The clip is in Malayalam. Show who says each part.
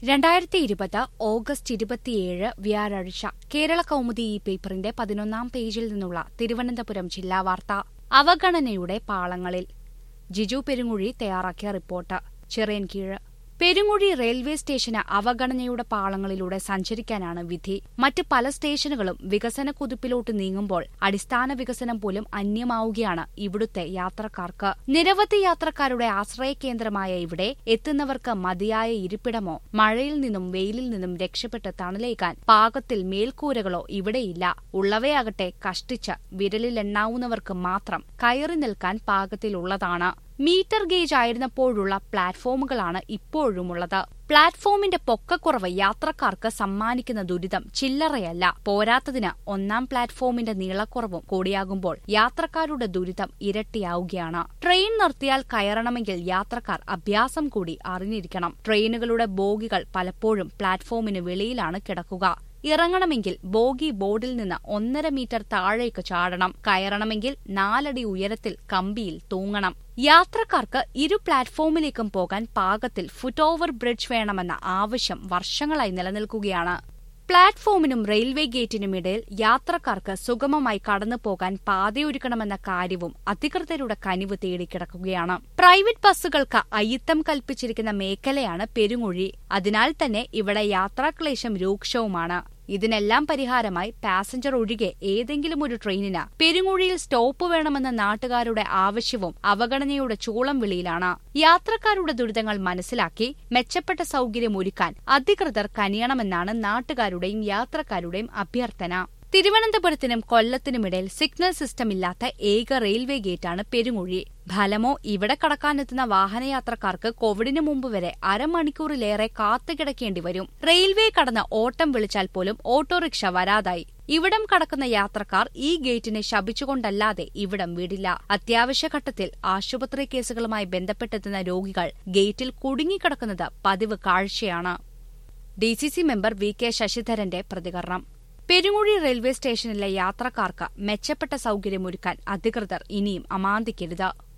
Speaker 1: രണ്ടായിരത്തി ഇരുപത് ഓഗസ്റ്റ് ഇരുപത്തിയേഴ് വ്യാഴാഴ്ച കേരള കൗമുദി ഈ പേപ്പറിന്റെ പതിനൊന്നാം പേജിൽ നിന്നുള്ള തിരുവനന്തപുരം ജില്ലാ വാർത്ത അവഗണനയുടെ പാളങ്ങളിൽ ജിജു പെരുങ്ങുഴി തയ്യാറാക്കിയ റിപ്പോർട്ട് ചിറയൻകീഴ് പെരുങ്ങുഴി റെയിൽവേ സ്റ്റേഷന് അവഗണനയുടെ പാളങ്ങളിലൂടെ സഞ്ചരിക്കാനാണ് വിധി മറ്റ് പല സ്റ്റേഷനുകളും വികസന കുതിപ്പിലോട്ട് നീങ്ങുമ്പോൾ അടിസ്ഥാന വികസനം പോലും അന്യമാവുകയാണ് ഇവിടുത്തെ യാത്രക്കാർക്ക് നിരവധി യാത്രക്കാരുടെ ആശ്രയ കേന്ദ്രമായ ഇവിടെ എത്തുന്നവർക്ക് മതിയായ ഇരിപ്പിടമോ മഴയിൽ നിന്നും വെയിലിൽ നിന്നും രക്ഷപ്പെട്ട് തണലേക്കാൻ പാകത്തിൽ മേൽക്കൂരകളോ ഇവിടെയില്ല ഉള്ളവയാകട്ടെ കഷ്ടിച്ച് വിരലിലെണ്ണാവുന്നവർക്ക് മാത്രം കയറി നിൽക്കാൻ പാകത്തിലുള്ളതാണ് മീറ്റർ ഗേജ് ആയിരുന്നപ്പോഴുള്ള പ്ലാറ്റ്ഫോമുകളാണ് ഇപ്പോഴുമുള്ളത് പ്ലാറ്റ്ഫോമിന്റെ പൊക്കക്കുറവ് യാത്രക്കാർക്ക് സമ്മാനിക്കുന്ന ദുരിതം ചില്ലറയല്ല പോരാത്തതിന് ഒന്നാം പ്ലാറ്റ്ഫോമിന്റെ നീളക്കുറവും കൂടിയാകുമ്പോൾ യാത്രക്കാരുടെ ദുരിതം ഇരട്ടിയാവുകയാണ് ട്രെയിൻ നിർത്തിയാൽ കയറണമെങ്കിൽ യാത്രക്കാർ അഭ്യാസം കൂടി അറിഞ്ഞിരിക്കണം ട്രെയിനുകളുടെ ബോഗികൾ പലപ്പോഴും പ്ലാറ്റ്ഫോമിന് വെളിയിലാണ് കിടക്കുക ഇറങ്ങണമെങ്കിൽ ബോഗി ബോർഡിൽ നിന്ന് ഒന്നര മീറ്റർ താഴേക്ക് ചാടണം കയറണമെങ്കിൽ നാലടി ഉയരത്തിൽ കമ്പിയിൽ തൂങ്ങണം യാത്രക്കാർക്ക് ഇരു പ്ലാറ്റ്ഫോമിലേക്കും പോകാൻ പാകത്തിൽ ഫുട് ഓവർ ബ്രിഡ്ജ് വേണമെന്ന ആവശ്യം വർഷങ്ങളായി നിലനിൽക്കുകയാണ് പ്ലാറ്റ്ഫോമിനും റെയിൽവേ ഗേറ്റിനുമിടയിൽ യാത്രക്കാർക്ക് സുഗമമായി കടന്നു പോകാൻ പാതയൊരുക്കണമെന്ന കാര്യവും അധികൃതരുടെ കനിവ് തേടിക്കിടക്കുകയാണ് പ്രൈവറ്റ് ബസ്സുകൾക്ക് അയിത്തം കൽപ്പിച്ചിരിക്കുന്ന മേഖലയാണ് പെരുങ്ങുഴി അതിനാൽ തന്നെ ഇവിടെ യാത്രാക്ലേശം രൂക്ഷവുമാണ് ഇതിനെല്ലാം പരിഹാരമായി പാസഞ്ചർ ഒഴികെ ഏതെങ്കിലും ഒരു ട്രെയിനിന് പെരുങ്ങുഴിയിൽ സ്റ്റോപ്പ് വേണമെന്ന നാട്ടുകാരുടെ ആവശ്യവും അവഗണനയുടെ ചൂളം വിളിയിലാണ് യാത്രക്കാരുടെ ദുരിതങ്ങൾ മനസ്സിലാക്കി മെച്ചപ്പെട്ട സൗകര്യം ഒരുക്കാൻ അധികൃതർ കനിയണമെന്നാണ് നാട്ടുകാരുടെയും യാത്രക്കാരുടെയും അഭ്യർത്ഥന തിരുവനന്തപുരത്തിനും കൊല്ലത്തിനുമിടയിൽ സിഗ്നൽ സിസ്റ്റം ഇല്ലാത്ത ഏക റെയിൽവേ ഗേറ്റാണ് പെരുങ്ങുഴി ഫലമോ ഇവിടെ കടക്കാനെത്തുന്ന വാഹനയാത്രക്കാർക്ക് കോവിഡിന് മുമ്പ് വരെ അരമണിക്കൂറിലേറെ കാത്തുകിടക്കേണ്ടി വരും റെയിൽവേ കടന്ന് ഓട്ടം വിളിച്ചാൽ പോലും ഓട്ടോറിക്ഷ വരാതായി ഇവിടം കടക്കുന്ന യാത്രക്കാർ ഈ ഗേറ്റിനെ ശപിച്ചുകൊണ്ടല്ലാതെ ഇവിടം വിടില്ല അത്യാവശ്യ ഘട്ടത്തിൽ ആശുപത്രി കേസുകളുമായി ബന്ധപ്പെട്ടെത്തുന്ന രോഗികൾ ഗേറ്റിൽ കുടുങ്ങിക്കിടക്കുന്നത് പതിവ് കാഴ്ചയാണ് ഡിസിസി മെമ്പർ വി കെ ശശിധരന്റെ പ്രതികരണം പെരുങ്ങുഴി റെയിൽവേ സ്റ്റേഷനിലെ യാത്രക്കാർക്ക് മെച്ചപ്പെട്ട സൗകര്യമൊരുക്കാൻ അധികൃതർ ഇനിയും അമാന്തിക്കരുത്